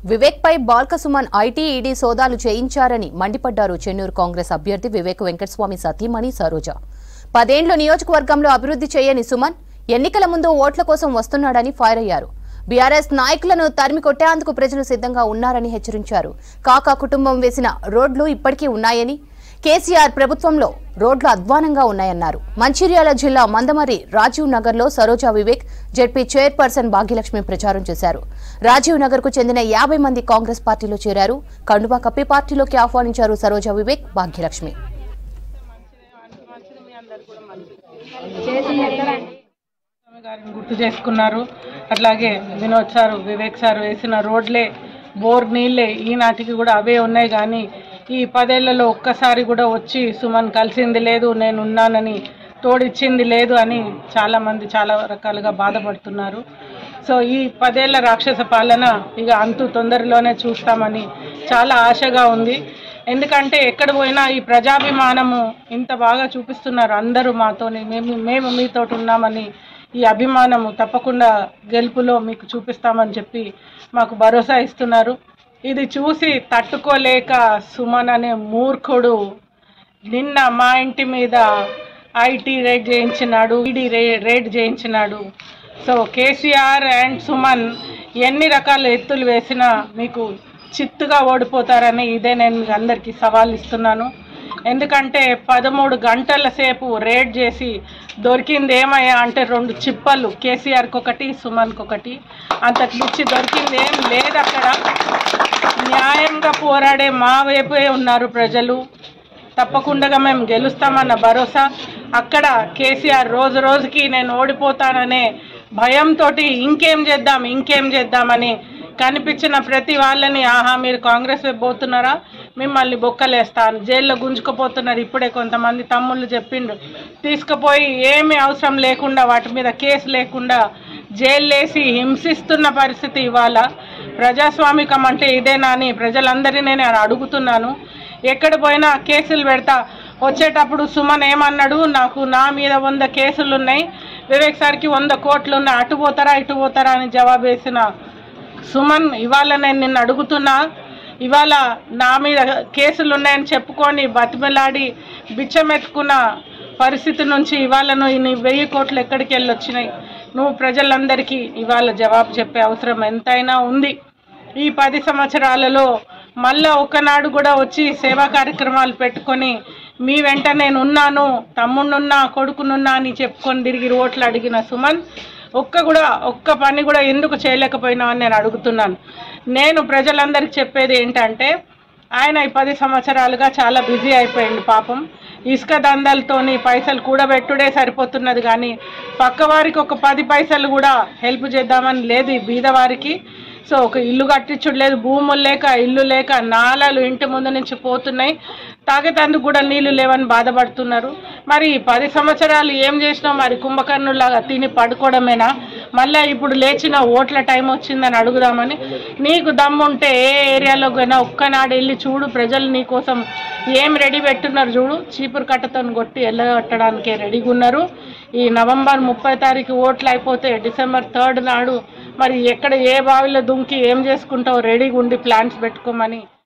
వివేక్ పై Balka Suman IT ED సోదాలు చేయించారని మండిపడ్డారు చెన్నూరు కాంగ్రెస్ అభ్యర్థి వివేక్ వెంకటస్వామి సతీమణి సరోజ పదేండ్లు నియోజకవర్గంలో అభివృద్ధి చేయని సుమన్ ఎన్నికల ముందు ఓట్ల కోసం వస్తున్నాడని ఫైర్ అయ్యారు బీఆర్ఎస్ నాయకులను తరిమి కొట్టేందుకు ప్రజలు సిద్ధంగా ఉన్నారని హెచ్చరించారు కాకా కుటుంబం వేసిన రోడ్లు ఇప్పటికీ ఉన్నాయని కేసీఆర్ ప్రభుత్వంలో రోడ్లు అధ్వానంగా ఉన్నాయన్నారు మంచిర్యాల జిల్లా మందమరి రాజీవ్ నగర్ లో సరోజా వివేక్ జెడ్పీ చైర్పర్సన్ భాగ్యలక్ష్మి ప్రచారం చేశారు రాజీవ్ నగర్ కు చెందిన యాభై మంది కాంగ్రెస్ పార్టీలో చేరారు కండువా కప్పి పార్టీలోకి ఆహ్వానించారు సరోజా వివేక్ భాగ్యలక్ష్మి స్వామి గారిని గుర్తు చేసుకున్నారు అట్లాగే వినోద్ సారు వివేక్ సార్ వేసిన రోడ్లే బోర్ నీళ్ళే ఈనాటికి కూడా అవే ఉన్నాయి కానీ ఈ పదేళ్లలో ఒక్కసారి కూడా వచ్చి సుమన్ కలిసింది లేదు నేను ఉన్నానని తోడిచ్చింది లేదు అని చాలామంది చాలా రకాలుగా బాధపడుతున్నారు సో ఈ పదేళ్ల రాక్షస పాలన ఇక అంతు తొందరలోనే చూస్తామని చాలా ఆశగా ఉంది ఎందుకంటే ఎక్కడ పోయినా ఈ ప్రజాభిమానము ఇంత బాగా చూపిస్తున్నారు అందరూ మాతోని మేము మేము మీతో ఉన్నామని ఈ అభిమానము తప్పకుండా గెలుపులో మీకు చూపిస్తామని చెప్పి మాకు భరోసా ఇస్తున్నారు ఇది చూసి తట్టుకోలేక సుమన్ అనే మూర్ఖుడు నిన్న మా ఇంటి మీద ఐటీ రేట్ చేయించినాడు ఈడీ రే రేట్ చేయించినాడు సో కేసీఆర్ అండ్ సుమన్ ఎన్ని రకాల ఎత్తులు వేసినా మీకు చిత్తుగా ఓడిపోతారని ఇదే నేను మీకు అందరికీ సవాల్ ఇస్తున్నాను ఎందుకంటే పదమూడు గంటల సేపు రేడ్ చేసి దొరికింది ఏమయ్యా అంటే రెండు చిప్పలు కేసీఆర్కి ఒకటి సుమన్కి ఒకటి అంతకు మించి దొరికింది ఏం లేదు అక్కడ న్యాయంగా పోరాడే మా వైపే ఉన్నారు ప్రజలు తప్పకుండా మేము గెలుస్తామన్న భరోసా అక్కడ కేసీఆర్ రోజు రోజుకి నేను ఓడిపోతాననే భయంతో ఇంకేం చేద్దాం ఇంకేం చేద్దామని కనిపించిన ప్రతి వాళ్ళని ఆహా మీరు కాంగ్రెస్ వైపు పోతున్నారా మిమ్మల్ని బొక్కలేస్తాను జైల్లో గుంజుకుపోతున్నారు ఇప్పుడే కొంతమంది తమ్ముళ్ళు చెప్పిండ్రు తీసుకుపోయి ఏమీ అవసరం లేకుండా వాటి మీద కేసు లేకుండా జైల్లేసి హింసిస్తున్న పరిస్థితి ఇవాళ ప్రజాస్వామికం అంటే ఇదేనా అని ప్రజలందరినీ నేను అడుగుతున్నాను ఎక్కడ పోయినా కేసులు పెడతా వచ్చేటప్పుడు సుమన్ ఏమన్నాడు నాకు నా మీద వంద కేసులు ఉన్నాయి వివేక్ సార్కి వంద కోట్లు ఉన్నాయి అటు పోతారా ఇటు పోతారా అని జవాబు వేసిన సుమన్ ఇవాళ నేను నిన్ను అడుగుతున్నా ఇవాళ నా మీద కేసులు ఉన్నాయని చెప్పుకొని బతిమలాడి బిచ్చమెత్తుకున్న పరిస్థితి నుంచి ఇవాళ నువ్వు నీ వెయ్యి కోట్లు ఎక్కడికి వెళ్ళి వచ్చినాయి నువ్వు ప్రజలందరికీ ఇవాళ జవాబు చెప్పే అవసరం ఎంతైనా ఉంది ఈ పది సంవత్సరాలలో మళ్ళా ఒకనాడు కూడా వచ్చి సేవా కార్యక్రమాలు పెట్టుకొని మీ వెంట నేను ఉన్నాను తమ్ముడున్నా కొడుకునున్నా అని చెప్పుకొని తిరిగి ఓట్లు అడిగిన సుమన్ ఒక్క కూడా ఒక్క పని కూడా ఎందుకు చేయలేకపోయినావు అని నేను అడుగుతున్నాను నేను ప్రజలందరికీ చెప్పేది ఏంటంటే ఆయన ఈ పది సంవత్సరాలుగా చాలా బిజీ అయిపోయింది పాపం ఇసుక దందాలతోని పైసలు కూడబెట్టుడే సరిపోతున్నది కానీ పక్కవారికి ఒక పది పైసలు కూడా హెల్ప్ చేద్దామని లేదు ఈ బీదవారికి సో ఒక ఇల్లు కట్టించుడు లేదు భూములు లేక ఇల్లు లేక నాలాలు ఇంటి ముందు నుంచి పోతున్నాయి తాగేటందుకు కూడా నీళ్లు లేవని బాధపడుతున్నారు మరి ఈ పది సంవత్సరాలు ఏం చేసినావు మరి కుంభకర్ణులాగా తిని పడుకోవడమేనా మళ్ళీ ఇప్పుడు లేచిన ఓట్ల టైం వచ్చిందని అడుగుదామని నీకు దమ్ముంటే ఏ ఏరియాలో పోయినా ఒక్కనాడు వెళ్ళి చూడు ప్రజలు నీ కోసం ఏం రెడీ పెట్టున్నారు చూడు చీపురు కట్టతో కొట్టి వెళ్ళగట్టడానికే రెడీగా ఉన్నారు ఈ నవంబర్ ముప్పై తారీఖు ఓట్లు అయిపోతే డిసెంబర్ థర్డ్ నాడు మరి ఎక్కడ ఏ బావిలో దుంకి ఏం చేసుకుంటావు రెడీగా ఉండి ప్లాన్స్ పెట్టుకోమని